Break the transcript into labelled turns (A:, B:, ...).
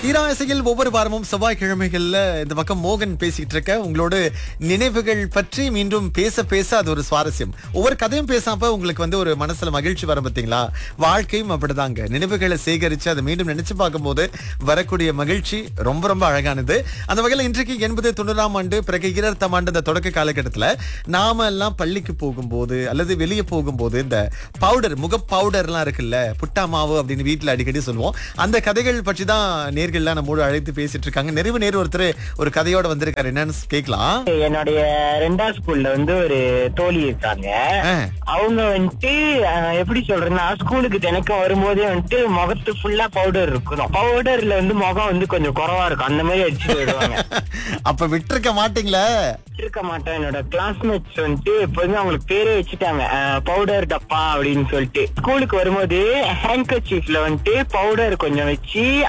A: ஈராசையில் ஒவ்வொரு வாரமும் செவ்வாய்க்கிழமைகள்ல இந்த பக்கம் மோகன் பேசிட்டு இருக்க உங்களோட நினைவுகள் பற்றி மீண்டும் பேச பேச அது ஒரு சுவாரஸ்யம் ஒவ்வொரு கதையும் பேசாம உங்களுக்கு வந்து ஒரு மனசுல மகிழ்ச்சி வரும் பார்த்தீங்களா வாழ்க்கையும் அப்படிதாங்க நினைவுகளை சேகரிச்சு அதை மீண்டும் நினைச்சு பார்க்கும்போது வரக்கூடிய மகிழ்ச்சி ரொம்ப ரொம்ப அழகானது அந்த வகையில் இன்றைக்கு எண்பது தொண்ணூறாம் ஆண்டு பிறகு இருபத்தாம் ஆண்டு இந்த தொடக்க காலகட்டத்துல நாம எல்லாம் பள்ளிக்கு போகும்போது அல்லது வெளியே போகும்போது இந்த பவுடர் முக பவுடர்லாம் இருக்குல்ல புட்டா மாவு அப்படின்னு வீட்டுல அடிக்கடி சொல்லுவோம் அந்த கதைகள் பற்றி தான் நேர்கள்லாம் நம்மோடு அழைத்து பேசிட்டு இருக்காங்க நிறைவு நேர் ஒருத்தர் ஒரு கதையோட வந்திருக்காரு என்னன்னு கேட்கலாம்
B: என்னுடைய ரெண்டாவது ஸ்கூல்ல வந்து ஒரு தோழி இருக்காங்க
A: ஆ.
B: அவங்க வந்துட்டு அஹ், எப்படி சொல்றேன்னா ஸ்கூலுக்கு தினக்கும் வரும்போதே வந்துட்டு முகத்து ஃபுல்லா பவுடர் இருக்கணும் பவுடர்ல வந்து முகம் வந்து கொஞ்சம் குறவா இருக்கும் அந்த மாதிரி அடிச்சுட்டு வருவாங்க
A: அப்ப விட்டிருக்க மாட்டீங்களே
B: இருக்க மாட்டேன் என்னோட கிளாஸ்மேட்ஸ் வந்துட்டு எப்போதுமே அவங்களுக்கு பேரே வச்சுட்டாங்க பவுடர் டப்பா அப்படின்னு சொல்லிட்டு ஸ்கூலுக்கு வரும்போது ஹேண்ட் கர்ச்சீஃப்ல வந்துட்டு பவுடர் கொஞ்சம் வச்சு